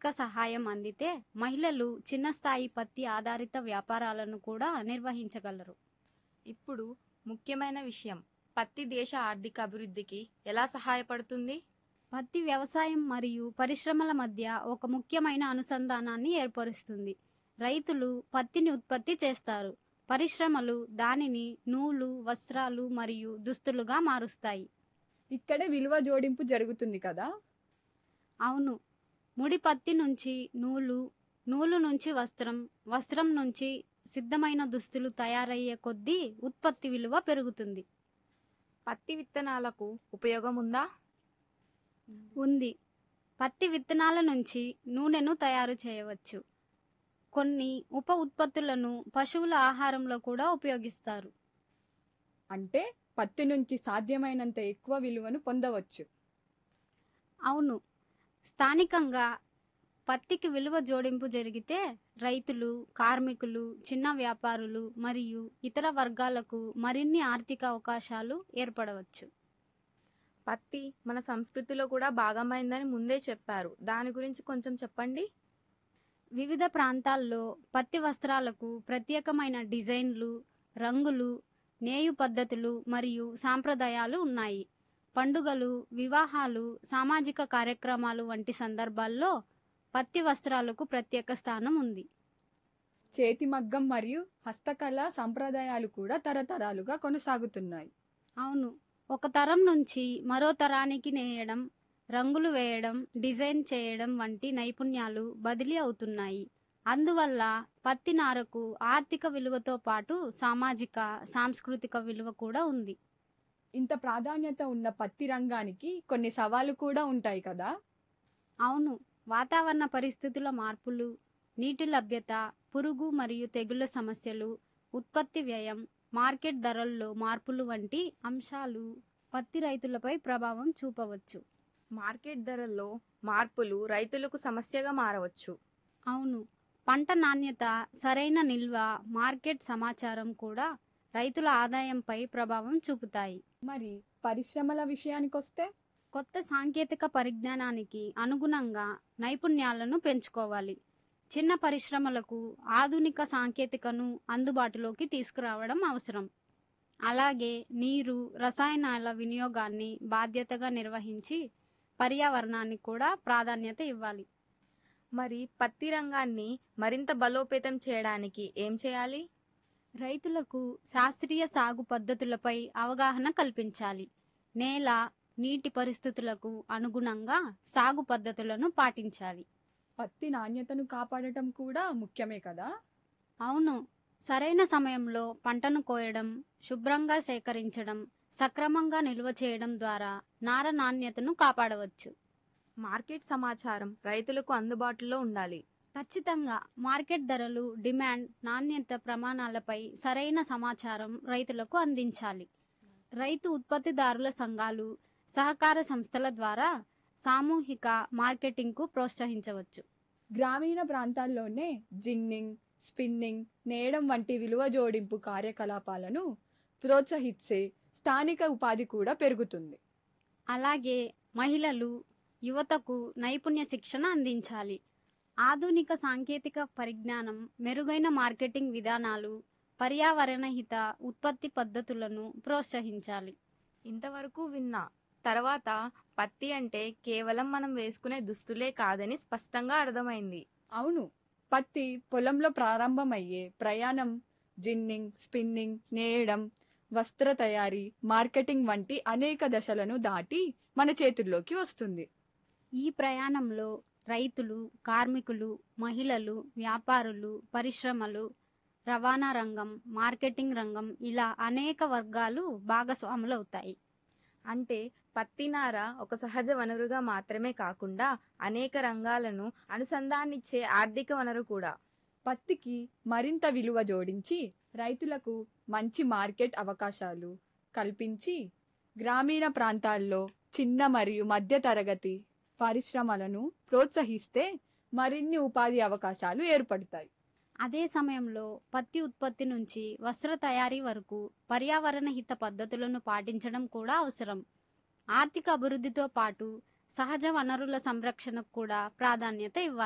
ఆర్థిక సహాయం అందితే మహిళలు చిన్న స్థాయి పత్తి ఆధారిత వ్యాపారాలను కూడా నిర్వహించగలరు ఇప్పుడు ముఖ్యమైన విషయం పత్తి దేశ ఆర్థిక అభివృద్ధికి ఎలా సహాయపడుతుంది పత్తి వ్యవసాయం మరియు పరిశ్రమల మధ్య ఒక ముఖ్యమైన అనుసంధానాన్ని ఏర్పరుస్తుంది రైతులు పత్తిని ఉత్పత్తి చేస్తారు పరిశ్రమలు దానిని నూలు వస్త్రాలు మరియు దుస్తులుగా మారుస్తాయి ఇక్కడే విలువ జోడింపు జరుగుతుంది కదా అవును ముడి పత్తి నుంచి నూలు నూలు నుంచి వస్త్రం వస్త్రం నుంచి సిద్ధమైన దుస్తులు తయారయ్యే కొద్దీ ఉత్పత్తి విలువ పెరుగుతుంది పత్తి విత్తనాలకు ఉపయోగం ఉందా ఉంది పత్తి విత్తనాల నుంచి నూనెను తయారు చేయవచ్చు కొన్ని ఉప ఉత్పత్తులను పశువుల ఆహారంలో కూడా ఉపయోగిస్తారు అంటే పత్తి నుంచి సాధ్యమైనంత ఎక్కువ విలువను పొందవచ్చు అవును స్థానికంగా పత్తికి విలువ జోడింపు జరిగితే రైతులు కార్మికులు చిన్న వ్యాపారులు మరియు ఇతర వర్గాలకు మరిన్ని ఆర్థిక అవకాశాలు ఏర్పడవచ్చు పత్తి మన సంస్కృతిలో కూడా భాగమైందని ముందే చెప్పారు దాని గురించి కొంచెం చెప్పండి వివిధ ప్రాంతాల్లో పత్తి వస్త్రాలకు ప్రత్యేకమైన డిజైన్లు రంగులు నేయు పద్ధతులు మరియు సాంప్రదాయాలు ఉన్నాయి పండుగలు వివాహాలు సామాజిక కార్యక్రమాలు వంటి సందర్భాల్లో పత్తి వస్త్రాలకు ప్రత్యేక స్థానం ఉంది చేతి మగ్గం మరియు హస్తకళ సంప్రదాయాలు కూడా తరతరాలుగా కొనసాగుతున్నాయి అవును ఒక తరం నుంచి మరో తరానికి నేయడం రంగులు వేయడం డిజైన్ చేయడం వంటి నైపుణ్యాలు బదిలీ అవుతున్నాయి అందువల్ల పత్తి నారకు ఆర్థిక విలువతో పాటు సామాజిక సాంస్కృతిక విలువ కూడా ఉంది ఇంత ప్రాధాన్యత ఉన్న పత్తి రంగానికి కొన్ని సవాళ్లు కూడా ఉంటాయి కదా అవును వాతావరణ పరిస్థితుల మార్పులు నీటి లభ్యత పురుగు మరియు తెగుళ్ల సమస్యలు ఉత్పత్తి వ్యయం మార్కెట్ ధరల్లో మార్పులు వంటి అంశాలు పత్తి రైతులపై ప్రభావం చూపవచ్చు మార్కెట్ ధరల్లో మార్పులు రైతులకు సమస్యగా మారవచ్చు అవును పంట నాణ్యత సరైన నిల్వ మార్కెట్ సమాచారం కూడా రైతుల ఆదాయంపై ప్రభావం చూపుతాయి మరి పరిశ్రమల విషయానికొస్తే కొత్త సాంకేతిక పరిజ్ఞానానికి అనుగుణంగా నైపుణ్యాలను పెంచుకోవాలి చిన్న పరిశ్రమలకు ఆధునిక సాంకేతికను అందుబాటులోకి తీసుకురావడం అవసరం అలాగే నీరు రసాయనాల వినియోగాన్ని బాధ్యతగా నిర్వహించి పర్యావరణానికి కూడా ప్రాధాన్యత ఇవ్వాలి మరి పత్తి రంగాన్ని మరింత బలోపేతం చేయడానికి ఏం చేయాలి రైతులకు శాస్త్రీయ సాగు పద్ధతులపై అవగాహన కల్పించాలి నేల నీటి పరిస్థితులకు అనుగుణంగా సాగు పద్ధతులను పాటించాలి పత్తి నాణ్యతను కాపాడటం కూడా ముఖ్యమే కదా అవును సరైన సమయంలో పంటను కోయడం శుభ్రంగా సేకరించడం సక్రమంగా నిల్వ చేయడం ద్వారా నార నాణ్యతను కాపాడవచ్చు మార్కెట్ సమాచారం రైతులకు అందుబాటులో ఉండాలి ఖచ్చితంగా మార్కెట్ ధరలు డిమాండ్ నాణ్యత ప్రమాణాలపై సరైన సమాచారం రైతులకు అందించాలి రైతు ఉత్పత్తిదారుల సంఘాలు సహకార సంస్థల ద్వారా సామూహిక మార్కెటింగ్కు ప్రోత్సహించవచ్చు గ్రామీణ ప్రాంతాల్లోనే జిన్నింగ్ స్పిన్నింగ్ నేయడం వంటి విలువ జోడింపు కార్యకలాపాలను ప్రోత్సహిస్తే స్థానిక ఉపాధి కూడా పెరుగుతుంది అలాగే మహిళలు యువతకు నైపుణ్య శిక్షణ అందించాలి ఆధునిక సాంకేతిక పరిజ్ఞానం మెరుగైన మార్కెటింగ్ విధానాలు పర్యావరణ హిత ఉత్పత్తి పద్ధతులను ప్రోత్సహించాలి ఇంతవరకు విన్నా తర్వాత పత్తి అంటే కేవలం మనం వేసుకునే దుస్తులే కాదని స్పష్టంగా అర్థమైంది అవును పత్తి పొలంలో ప్రారంభమయ్యే ప్రయాణం జిన్నింగ్ స్పిన్నింగ్ నేయడం వస్త్ర తయారీ మార్కెటింగ్ వంటి అనేక దశలను దాటి మన చేతుల్లోకి వస్తుంది ఈ ప్రయాణంలో రైతులు కార్మికులు మహిళలు వ్యాపారులు పరిశ్రమలు రవాణా రంగం మార్కెటింగ్ రంగం ఇలా అనేక వర్గాలు భాగస్వాములవుతాయి అంటే పత్తి నార ఒక సహజ వనరుగా మాత్రమే కాకుండా అనేక రంగాలను అనుసంధానిచ్చే ఆర్థిక వనరు కూడా పత్తికి మరింత విలువ జోడించి రైతులకు మంచి మార్కెట్ అవకాశాలు కల్పించి గ్రామీణ ప్రాంతాల్లో చిన్న మరియు మధ్య తరగతి పరిశ్రమలను ప్రోత్సహిస్తే మరిన్ని ఉపాధి అవకాశాలు ఏర్పడతాయి అదే సమయంలో పత్తి ఉత్పత్తి నుంచి వస్త్ర తయారీ వరకు పర్యావరణ హిత పద్ధతులను పాటించడం కూడా అవసరం ఆర్థిక అభివృద్ధితో పాటు సహజ వనరుల సంరక్షణకు కూడా ప్రాధాన్యత ఇవ్వాలి